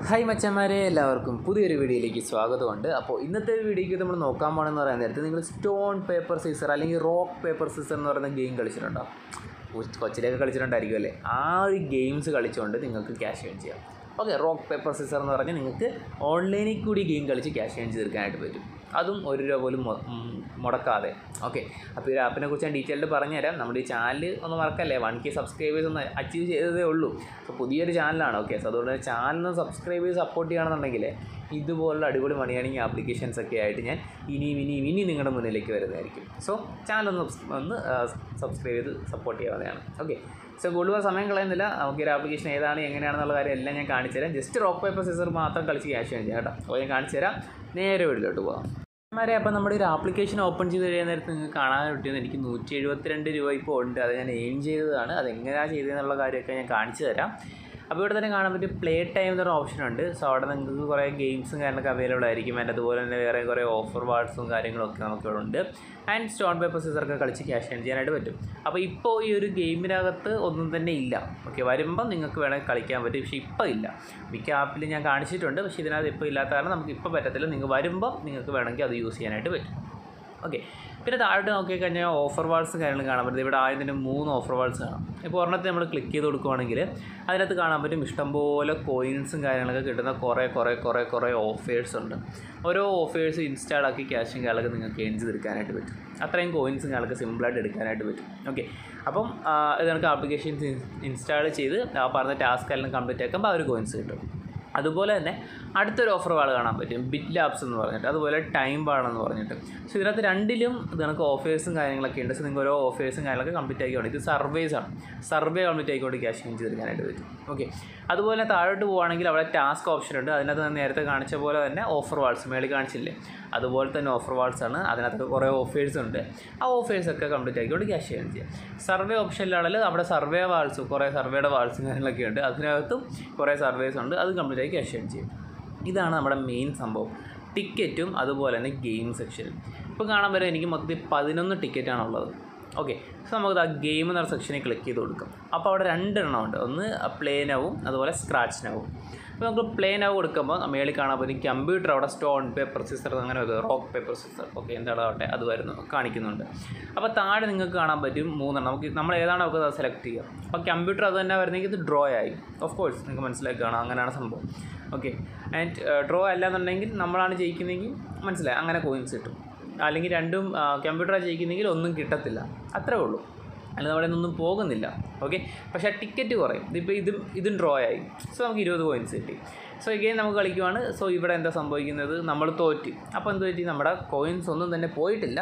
hi മച്ചന്മാരെ എല്ലാവർക്കും പുതിയൊരു വീഡിയോയിലേക്ക് സ്വാഗതമുണ്ട് അപ്പോൾ ഇന്നത്തെ വീഡിയോയ്ക്ക് നമ്മൾ നോക്കാൻ പോകണമെന്ന് പറയാൻ നേരത്തെ നിങ്ങൾ സ്റ്റോൺ പേപ്പർ സീസർ അല്ലെങ്കിൽ റോക്ക് പേപ്പർ സീസർ എന്ന് പറയുന്ന ഗെയിം കളിച്ചിട്ടുണ്ടോ കൊ- കൊച്ചിലേക്ക് കളിച്ചിട്ടുണ്ടായിരിക്കും അല്ലേ ആ ഒരു ഗെയിംസ് കളിച്ചുകൊണ്ട് നിങ്ങൾക്ക് ക്യാഷ് ഏൺ ചെയ്യാം ഓക്കെ റോക്ക് പേപ്പർ സീസർ എന്ന് പറഞ്ഞാൽ നിങ്ങൾക്ക് ഓൺലൈനിൽ കൂടി ഗെയിം കളിച്ച് ക്യാഷ് ഏൺ തീർക്കാനായിട്ട് പറ്റും അതും ഒരു രൂപ പോലും മു- ഉം, മുടക്കാതെ ഓക്കെ അപ്പോൾ ഈ ആപ്പിനെ കുറിച്ച് ഞാൻ ഡീറ്റെയിൽഡ് പറഞ്ഞുതരാം നമ്മുടെ ഈ ചാനൽ ഒന്ന് മറക്കല്ലേ വൺ കെ സബ്സ്ക്രൈബേഴ്സ് ഒന്ന് അച്ചീവ് ചെയ്തതേ ഉള്ളൂ അപ്പോൾ പുതിയൊരു ചാനലാണ് ഓക്കെ സോ അതുകൊണ്ട് തന്നെ ചാനൽ സബ്സ്ക്രൈബ് ചെയ്ത് സപ്പോർട്ട് ചെയ്യുകയാണെന്നുണ്ടെങ്കിൽ ഇതുപോലുള്ള അടിപൊളി മണി ഏണിംഗ് ആപ്ലിക്കേഷൻസ് ഒക്കെ ആയിട്ട് ഞാൻ ഇനിയും ഇനിയും ഇനി നിങ്ങളുടെ മുന്നിലേക്ക് വരുന്നതായിരിക്കും സോ ചാനൽ ഒന്ന് subs- ഒന്ന് സബ്സ്ക്രൈബ് ചെയ്ത് സപ്പോർട്ട് ചെയ്യാവുന്നതാണ് ഓക്കെ സോ കൂടുതൽ സമയം കളയുന്നില്ല നമുക്ക് ഒരു ആപ്ലിക്കേഷൻ ഏതാണ് എങ്ങനെയാണെന്നുള്ള കാര്യം എല്ലാം ഞാൻ കാണിച്ചു തരാം ജസ്റ്റ് റോക്ക് പേപ്പർ സീസർ മാത്രം കളിച്ച് ക്യാഷ് ചെയ്യാം കേട്ടോ അപ്പോൾ ഞാൻ കാണിച്ചു തരാം നേരെ വീട്ടിലോട്ട് പോകാം മാരെ അപ്പോൾ നമ്മുടെ ഒരു ആപ്ലിക്കേഷൻ ഓപ്പൺ ചെയ്ത് കഴിയാൻ നേരത്ത് നിങ്ങൾക്ക് കാണാൻ പറ്റിയത് എനിക്ക് നൂറ്റി എഴുപത്തിരണ്ട് രൂപ ഇപ്പോൾ ഉണ്ട് അത് ഞാൻ എയിം ചെയ്തതാണ് അത് എങ്ങനെയാണ് ചെയ്തതെന്നുള്ള കാര്യമൊക്കെ ഞാൻ കാണിച്ചു തരാം അപ്പോൾ ഇവിടെ തന്നെ കാണാൻ പറ്റും പ്ലേ ടൈം എന്നൊരു ഓപ്ഷൻ ഉണ്ട് സോ അവിടെ നിങ്ങൾക്ക് കുറേ ഗെയിംസും കാര്യങ്ങളൊക്കെ അവൈലബിൾ ആയിരിക്കും ആൻഡ് അതുപോലെ തന്നെ വേറെ കുറേ ഓഫർ വാർഡ്സും കാര്യങ്ങളൊക്കെ നമുക്ക് ഇവിടെ ഉണ്ട് ആൻഡ് സ്റ്റോൺ പേപ്പർ സീസറൊക്കെ കളിച്ച് ക്യാഷ് ഏൺ ചെയ്യാനായിട്ട് പറ്റും അപ്പോൾ ഇപ്പോൾ ഈ ഒരു ഗെയിമിനകത്ത് ഒന്നും തന്നെ ഇല്ല ഓക്കെ വരുമ്പം നിങ്ങൾക്ക് വേണമെങ്കിൽ കളിക്കാൻ പറ്റും പക്ഷേ ഇപ്പോൾ ഇല്ല മിക്ക ആപ്പിൽ ഞാൻ കാണിച്ചിട്ടുണ്ട് പക്ഷേ ഇതിനകത്ത് ഇപ്പോൾ ഇല്ലാത്ത കാരണം നമുക്ക് ഇപ്പോൾ പറ്റത്തില്ല നിങ്ങൾ വരുമ്പം നിങ്ങൾക്ക് വേണമെങ്കിൽ അത് യൂസ് ചെയ്യാനായിട്ട് പറ്റും ഓക്കെ പിന്നെ താഴോട്ട് നോക്കിക്കഴിഞ്ഞാൽ ഓഫർ വാൾസ് കാര്യങ്ങൾ കാണാൻ പറ്റും ഇവിടെ ആയതിൻ്റെ മൂന്ന് ഓഫർ വാൾസ് കാണാം ഇപ്പോൾ ഒരെണ്ണത്തിൽ നമ്മൾ ക്ലിക്ക് ചെയ്ത് കൊടുക്കുവാണെങ്കിൽ അതിനകത്ത് കാണാൻ പറ്റും ഇഷ്ടംപോലെ കോയിൻസും കാര്യങ്ങളൊക്കെ കിട്ടുന്ന കുറേ കുറേ കുറേ കുറേ ഓഫേഴ്സ് ഉണ്ട് ഓരോ ഓഫേഴ്സ് ഇൻസ്റ്റാൾ ആക്കി ക്യാഷും കാര്യങ്ങളൊക്കെ നിങ്ങൾക്ക് ഏൺ ചെയ്തെടുക്കാനായിട്ട് പറ്റും അത്രയും കോയിൻസും കാര്യങ്ങളൊക്കെ സിമ്പിളായിട്ട് എടുക്കാനായിട്ട് പറ്റും ഓക്കെ അപ്പം ആ, ഇത് നമുക്ക് ആപ്ലിക്കേഷൻസ് ഇൻസ്റ്റാൾ ചെയ്ത് ആ പറഞ്ഞ ടാസ്ക് എല്ലാം കംപ്ലീറ്റ് ആക്കുമ്പോൾ ആ ഒരു കോയിൻസ് കിട്ടും അതുപോലെ തന്നെ അടുത്തൊരു ഓഫർ വാൾ കാണാൻ പറ്റും ബിറ്റ് ലാബ്സ് എന്ന് പറഞ്ഞിട്ട് അതുപോലെ ടൈം ബാണെന്ന് പറഞ്ഞിട്ട് സോ ഇതിനകത്ത് രണ്ടിലും ഇത് കണക്ക് ഓഫേഴ്സും കാര്യങ്ങളൊക്കെ ഉണ്ട് സോ നിങ്ങൾക്ക് ഓരോ ഓഫേഴ്സും കാര്യങ്ങളൊക്കെ കംപ്ലീറ്റ് ആക്കിക്കൊണ്ട് ഇത് സർവേസ് ആണ് സർവേ കംപ്ലീറ്റ് ആയിക്കൊണ്ട് ക്യാഷ് ഇൻ ചെയ്തെടുക്കാനായിട്ട് പറ്റും ഓക്കെ അതുപോലെ താഴോട്ട് പോവുകയാണെങ്കിൽ അവിടെ ടാസ്ക് ഓപ്ഷൻ ഉണ്ട് അതിനകത്ത് ഞാൻ നേരത്തെ കാണിച്ച പോലെ തന്നെ ഓഫർ വാൾസ് മേളിൽ കാണിച്ചില്ലേ അതുപോലെ തന്നെ ഓഫർ വാൾസ് ആണ് അതിനകത്ത് കുറേ ഓഫേഴ്സ് ഉണ്ട് ആ ഓഫേഴ്സ് ഒക്കെ കംപ്ലീറ്റ് ആക്കിക്കൊണ്ട് ക്യാഷ് ചെയ്യാൻ ചെയ്യാം സർവേ ഓപ്ഷനിലാണെങ്കിൽ അവിടെ സർവേ വാൾസ് കുറേ സർവേയുടെ വാൾസും കാര്യങ്ങളൊക്കെ ഉണ്ട് അതിനകത്തും കുറേ സർവേസ് ഉണ്ട് അത് കംപ്ലീറ്റ് ആക്കി ക്യാഷ് ചെയ്യാൻ ചെയ്യും ഇതാണ് നമ്മുടെ മെയിൻ സംഭവം ടിക്കറ്റും അതുപോലെ തന്നെ ഗെയിം സെക്ഷനും ഇപ്പോൾ കാണാൻ വരെ എനിക്ക് മൊത്തത്തിൽ പതിനൊന്ന് ടിക്കറ്റാണുള്ളത് ഓക്കെ സോ നമുക്ക് ആ ഗെയിം എന്ന സെക്ഷനിൽ ക്ലിക്ക് ചെയ്ത് കൊടുക്കാം അപ്പോൾ അവിടെ രണ്ടെണ്ണം ഉണ്ട് ഒന്ന് പ്ലേ നവും അതുപോലെ സ്ക്രാച്ച് നവും അപ്പോൾ നമുക്ക് പ്ലേ നവ് കൊടുക്കുമ്പോൾ മേളിൽ കാണാൻ പറ്റും കമ്പ്യൂട്ടർ അവിടെ സ്റ്റോൺ പേപ്പർ സിസ്റ്റർ അങ്ങനെ റോക്ക് പേപ്പർ സിസ്റ്റർ ഓക്കെ എന്താണാവട്ടെ അത് വരുന്നു കാണിക്കുന്നുണ്ട് അപ്പോൾ താഴെ നിങ്ങൾക്ക് കാണാൻ പറ്റും മൂന്നെണ്ണം നമുക്ക് നമ്മൾ ഏതാണോ നമുക്ക് അത് സെലക്ട് ചെയ്യുക അപ്പോൾ കമ്പ്യൂട്ടർ അത് തന്നെ വരുന്നെങ്കിൽ ഇത് ഡ്രോ ആയി ഓഫ് കോഴ്സ് നിങ്ങൾക്ക് മനസ്സിലാക്കുകയാണ് അങ്ങനെയാണ് സംഭവം ഓക്കെ ആൻഡ് ഡ്രോ അല്ലാന്നുണ്ടെങ്കിൽ നമ്മളാണ് ജയിക്കുന്നതെങ്കിൽ മനസ്സിലായി അങ്ങനെ കോയിൻസ് കിട്ടും അല്ലെങ്കിൽ രണ്ടും കമ്പ്യൂട്ടറാണ് ജയിക്കുന്നെങ്കിൽ ഒന്നും കിട്ടത്തില്ല അത്രേ ഉള്ളൂ അല്ലാതെ അവിടെ നിന്നൊന്നും പോകുന്നില്ല ഓക്കെ പക്ഷേ ആ ടിക്കറ്റ് കുറയും ഇതിപ്പോൾ ഇതും ഇതും ഡ്രോ ആയി സോ നമുക്ക് ഇരുപത് കോയിൻസ് കിട്ടി സോ ഇഗെയിൻ നമുക്ക് കളിക്കുവാണ് സോ ഇവിടെ എന്താ സംഭവിക്കുന്നത് നമ്മൾ തോറ്റ് അപ്പോൾ എന്ത് പറ്റി നമ്മുടെ കോയിൻസ് ഒന്നും തന്നെ പോയിട്ടില്ല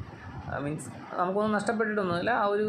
മീൻസ് നമുക്കൊന്നും നഷ്ടപ്പെട്ടിട്ടൊന്നുമില്ല ആ ഒരു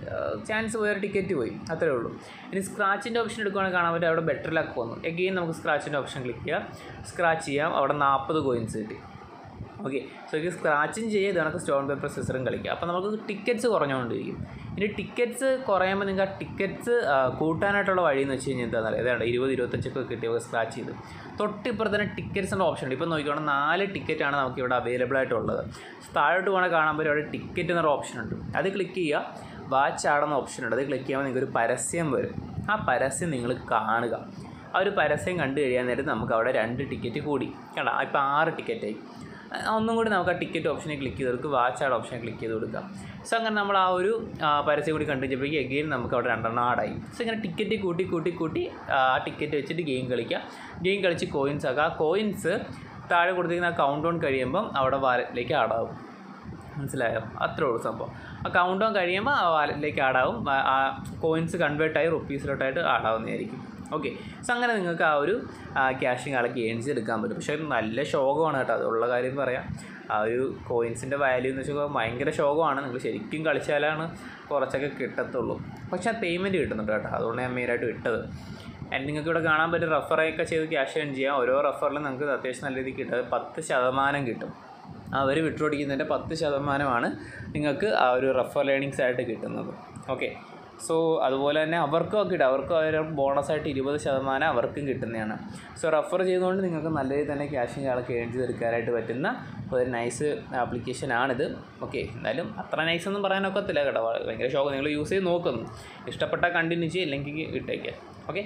ചാൻസ് പോയ ടിക്കറ്റ് പോയി അത്രേ ഉള്ളൂ ഇനി സ്ക്രാച്ചിൻ്റെ ഓപ്ഷൻ എടുക്കുകയാണെങ്കിൽ കാണാൻ പറ്റും അവിടെ ബെറ്റർ ലക്ക് വന്നു എഗെയിൻ നമുക്ക് സ്ക്രാച്ചിൻ്റെ ഓപ്ഷൻ ക്ലിക്ക് ചെയ്യാം സ്ക്രാച്ച് ചെയ്യാം അവിടെ നാൽപ്പത് കോയിൻസ് കിട്ടി ഓക്കെ സോ ഇത് സ്ക്രാച്ചും ചെയ്യുക ഇത് കണക്ക് സ്റ്റോൺ പേപ്പർ സിസറും കളിക്കുക അപ്പോൾ നമുക്ക് ടിക്കറ്റ്സ് കുറഞ്ഞുകൊണ്ടിരിക്കും ഇനി ടിക്കറ്റ്സ് കുറയുമ്പോൾ നിങ്ങൾക്ക് ആ ടിക്കറ്റ്സ് കൂട്ടാനായിട്ടുള്ള വഴി എന്ന് വെച്ച് കഴിഞ്ഞാൽ എന്താണെന്ന് അറിയാം ഏതാണ്ട് ഇരുപത് ഇരുപത്തഞ്ചൊക്കെ കിട്ടിയപ്പോൾ സ്ക്രാച്ച് ചെയ്ത് തൊട്ടിപ്പുറത്ത് തന്നെ ടിക്കറ്റ്സിൻ്റെ ഓപ്ഷൻ ഉണ്ട് ഇപ്പോൾ നോക്കിക്കോണം നാല് ടിക്കറ്റാണ് നമുക്ക് ഇവിടെ അവൈലബിൾ ആയിട്ടുള്ളത് താഴോട്ട് പോകണ കാണാൻ പറ്റും അവിടെ ടിക്കറ്റ് എന്നൊരു ഓപ്ഷൻ ഉണ്ട് അത് ക്ലിക്ക് ചെയ്യുക വാച്ച് ആടുന്ന ഓപ്ഷൻ ഉണ്ട് അത് ക്ലിക്ക് ചെയ്യുമ്പോൾ നിങ്ങൾക്ക് ഒരു പരസ്യം വരും ആ പരസ്യം നിങ്ങൾ കാണുക ആ ഒരു പരസ്യം കണ്ടു കഴിയാൻ നേരം നമുക്ക് അവിടെ രണ്ട് ടിക്കറ്റ് കൂടി കണ്ട ഇപ്പോൾ ആറ് ടിക്കറ്റായി ആ, ഒന്നും കൂടി നമുക്ക് ആ ടിക്കറ്റ് ഓപ്ഷനിൽ ക്ലിക്ക് ചെയ്ത് കൊടുക്കുക വാച്ച് ആഡ് ഓപ്ഷൻ ക്ലിക്ക് ചെയ്ത് കൊടുക്കാം സോ അങ്ങനെ നമ്മൾ ആ ഒരു ആ, പരസ്യം കൂടി കണ്ടു കഴിഞ്ഞപ്പോഴേക്കും എഗെയിൻ നമുക്ക് അവിടെ രണ്ടെണ്ണം ആഡായി സോ ഇങ്ങനെ ടിക്കറ്റ് കൂട്ടി കൂട്ടി കൂട്ടി ആ ടിക്കറ്റ് വെച്ചിട്ട് ഗെയിം കളിക്കുക ഗെയിം കളിച്ച് കോയിൻസ് ആക്കുക ആ കോയിൻസ് താഴെ കൊടുത്തിരിക്കുന്ന ആ കൗണ്ട് ഡൗൺ കഴിയുമ്പം അവിടെ വാലറ്റിലേക്ക് ആഡാവും മനസ്സിലായോ അത്രേ ഉള്ളൂ സംഭവം ആ കൗണ്ട് ഡൗൺ കഴിയുമ്പോൾ ആ വാലറ്റിലേക്ക് ആഡാവും ആ- ആ കോയിൻസ് കൺവേർട്ടായി റുപ്പീസിലോട്ടായിട്ട് ആഡാവുന്നതായിരിക്കും ഓക്കെ സോ അങ്ങനെ നിങ്ങൾക്ക് ആ ഒരു ക്യാഷും കാലൊക്കെ ഏൺസ് എടുക്കാൻ പറ്റും പക്ഷേ അത് നല്ല ശോകമാണ് കേട്ടോ അതുള്ള കാര്യം പറയാം ആ ഒരു കോയിൻസിൻ്റെ വാല്യൂ എന്ന് വെച്ചാൽ ഭയങ്കര ശോകമാണ് നിങ്ങൾ ശരിക്കും കളിച്ചാലാണ് കുറച്ചൊക്കെ കിട്ടത്തുള്ളൂ പക്ഷേ ആ പേയ്മെൻറ്റ് കിട്ടുന്നുണ്ട് കേട്ടോ അതുകൊണ്ട് ഞാൻ മെയിനായിട്ട് ഇട്ടത് ആൻഡ് നിങ്ങൾക്ക് ഇവിടെ കാണാൻ പറ്റും റെഫറൊക്കെ ചെയ്ത് ക്യാഷ് ഏൺ ചെയ്യാം ഓരോ റെഫറിലും നിങ്ങൾക്ക് അത്യാവശ്യം നല്ല രീതിയിൽ കിട്ടും അത് പത്ത് ശതമാനം കിട്ടും അവർ വിട്ടുപിടിക്കുന്നതിൻ്റെ പത്ത് ശതമാനമാണ് നിങ്ങൾക്ക് ആ ഒരു റെഫർ ലേണിങ്സ് ആയിട്ട് കിട്ടുന്നത് ഓക്കെ സോ അതുപോലെ തന്നെ അവർക്കും ഒക്കെ കിട്ടും അവർക്കും ഒരു ബോണസായിട്ട് ഇരുപത് ശതമാനം അവർക്കും കിട്ടുന്നതാണ് സോ റെഫർ ചെയ്തുകൊണ്ട് നിങ്ങൾക്ക് നല്ല രീതിയിൽ തന്നെ ക്യാഷും കാലൊക്കെ ഏൺ ചെയ്തെടുക്കാനായിട്ട് പറ്റുന്ന ഒരു നൈസ് ആപ്ലിക്കേഷനാണിത് ഓക്കെ എന്നാലും അത്ര നൈസ് ഒന്നും പറയാനൊക്കത്തില്ല കേട്ടോ ഭയങ്കര ഷോക്ക് നിങ്ങൾ യൂസ് ചെയ്ത് നോക്കുന്നു ഇഷ്ടപ്പെട്ടാൽ കണ്ടിന്യൂ ചെയ്യും ഇല്ലെങ്കിൽ ഇട്ടേക്കാം ഓക്കെ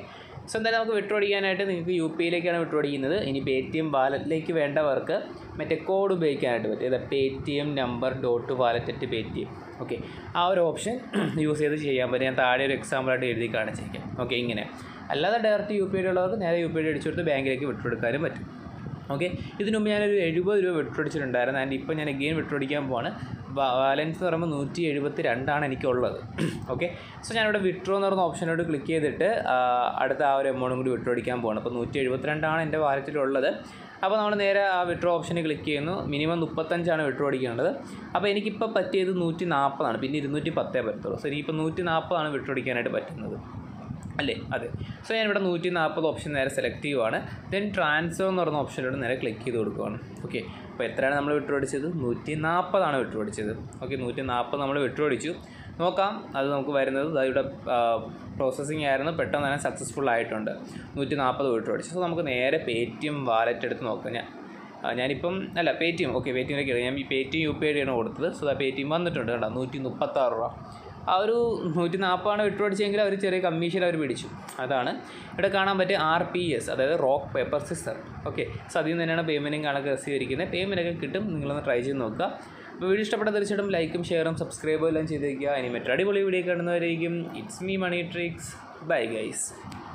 സോ എന്തായാലും നമുക്ക് വിഡ്രോ അടിക്കാനായിട്ട് നിങ്ങൾക്ക് യു പി ഐയിലേക്കാണ് വിഡ്രോ അടിക്കുന്നത് ഇനി പേ ടി എം വാലറ്റിലേക്ക് വേണ്ടവർക്ക് മറ്റേ കോഡ് ഉപയോഗിക്കാനായിട്ട് പറ്റും ഇത് Paytm number dot wallet at Paytm okay ആ ഒരു ഓപ്ഷൻ യൂസ് ചെയ്ത് ചെയ്യാൻ പറ്റും ഞാൻ താഴെ ഒരു എക്സാമ്പിളായിട്ട് എഴുതി കാണിച്ചിരിക്കാം ഓക്കെ ഇങ്ങനെ അല്ലാതെ ഡയറക്റ്റ് യു പി ഐ ഉള്ളവർക്ക് നേരെ യു പി ഐ അടിച്ചു കൊടുത്ത് ബാങ്കിലേക്ക് വിഡ്രോ എടുക്കാനും പറ്റും ഓക്കെ ഇതിനു മുമ്പ് ഞാനൊരു എഴുപത് രൂപ വിഡ്രോ അടിച്ചിട്ടുണ്ടായിരുന്നു ആൻഡ് ഇപ്പോൾ ഞാൻ എഗെയിൻ വിഡ്രോ അടിക്കാൻ പോവാണ് ബാലൻസ് എന്ന് പറയുമ്പോൾ നൂറ്റി എഴുപത്തി രണ്ടാണ് എനിക്കുള്ളത് ഓക്കെ സോ ഞാനിവിടെ വിഡ്രോ എന്ന് പറയുന്ന ഓപ്ഷനോട് ക്ലിക്ക് ചെയ്തിട്ട് ആ, അടുത്ത ആ ഒരു എമൗണ്ടും കൂടി വിഡ്രോ അടിക്കാൻ പോവാണ് അപ്പോൾ നൂറ്റി എഴുപത്തിരണ്ടാണ് എൻ്റെ വാലറ്റിലുള്ളത് അപ്പോൾ നമ്മൾ നേരെ ആ വിഡ്രോ ഓപ്ഷനിൽ ക്ലിക്ക് ചെയ്യുന്നു മിനിമം മുപ്പത്തഞ്ചാണ് വിഡ്രോ അടിക്കേണ്ടത് അപ്പോൾ എനിക്കിപ്പോൾ പറ്റിയത് നൂറ്റി നാൽപ്പതാണ് പിന്നെ ഇരുന്നൂറ്റി പത്തേ പറ്റത്തുള്ളൂ സോ ഇനിയിപ്പോൾ നൂറ്റി നാൽപ്പതാണ് വിഡ്രോ അടിക്കാനായിട്ട് പറ്റുന്നത് അല്ലേ അതെ സോ ഞാനിവിടെ നൂറ്റി നാൽപ്പത് ഓപ്ഷൻ നേരെ സെലക്ട് ചെയ്യുവാണ് ദെൻ ട്രാൻസ്ഫർ എന്ന് പറയുന്ന ഓപ്ഷനിലൂടെ നേരെ ക്ലിക്ക് ചെയ്ത് കൊടുക്കുകയാണ് ഓക്കെ അപ്പോൾ എത്രയാണ് നമ്മൾ വിട്ടു അടിച്ചത് നൂറ്റി നാൽപ്പതാണ് വിട്ടു അടിച്ചത് ഓക്കെ നൂറ്റി നാൽപ്പത് നമ്മൾ വിട്ടു അടിച്ചു നോക്കാം അത് നമുക്ക് വരുന്നത് ദാ ഇവിടെ പ്രോസസ്സിങ് ആയിരുന്നു പെട്ടെന്ന് തന്നെ സക്സസ്ഫുൾ ആയിട്ടുണ്ട് നൂറ്റി നാൽപ്പത് വിട്ടു അടിച്ചു സോ നമുക്ക് നേരെ പേ ടി എം വാലറ്റ് എടുത്ത് നോക്കാം ഞാൻ ആ, ഞാനിപ്പം അല്ല പേ ടി എം ഓക്കെ പേ ടി എമ്മിലേക്ക് ഞാൻ ഈ Paytm U P I ഡിയാണ് കൊടുത്തത് സോ ആ പേ ടി എം വന്നിട്ടുണ്ട് കേട്ടോ നൂറ്റി മുപ്പത്താറ് രൂപ ആ ഒരു നൂറ്റി നാൽപ്പതാണ് വിട്ടു അടിച്ചെങ്കിൽ അവർ ചെറിയ കമ്മീഷൻ അവർ പിടിച്ചു അതാണ് ഇവിടെ കാണാൻ പറ്റിയ ആർ പി എസ് അതായത് rock paper scissor okay so അതിൽ നിന്ന് തന്നെയാണ് പേയ്മെൻറ്റും കണക്ക് റിസീവ് ചെയ്തിരിക്കുന്നത് പേയ്മെൻ്റ് ഒക്കെ കിട്ടും നിങ്ങളൊന്ന് ട്രൈ ചെയ്ത് നോക്കുക അപ്പോൾ വീഡിയോ ഇഷ്ടപ്പെട്ട തീർച്ചയായിട്ടും ലൈക്കും ഷെയറും സബ്സ്ക്രൈബും എല്ലാം ചെയ്തേക്കുക ഇനി മറ്റൊരു അടിപൊളി വീഡിയോ കാണുന്നവരായിരിക്കും it's me money tricks bye guys